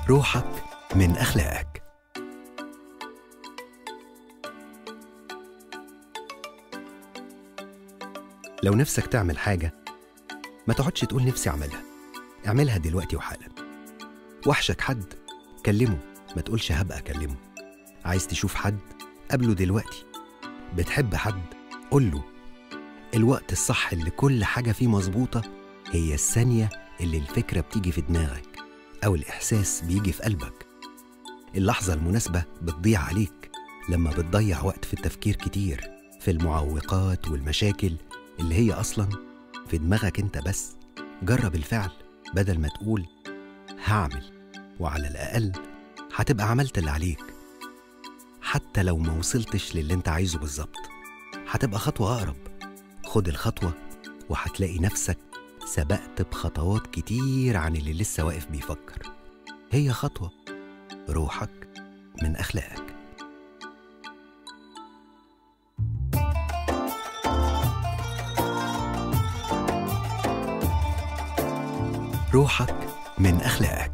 روحك من أخلاقك لو نفسك تعمل حاجة ما تقعدش تقول نفسي أعملها اعملها دلوقتي وحالا وحشك حد كلمه ما تقولش هبقى أكلمه عايز تشوف حد قابله دلوقتي بتحب حد قوله الوقت الصح اللي كل حاجة فيه مظبوطة هي الثانية اللي الفكرة بتيجي في دماغك أو الإحساس بيجي في قلبك اللحظة المناسبة بتضيع عليك لما بتضيع وقت في التفكير كتير في المعوقات والمشاكل اللي هي أصلا في دماغك أنت بس جرب الفعل بدل ما تقول هعمل وعلى الأقل هتبقى عملت اللي عليك حتى لو ما وصلتش للي انت عايزه بالظبط هتبقى خطوة أقرب خد الخطوة وهتلاقي نفسك سبقت بخطوات كتير عن اللي لسه واقف بيفكر هي خطوة روحك من أخلاقك روحك من أخلاقك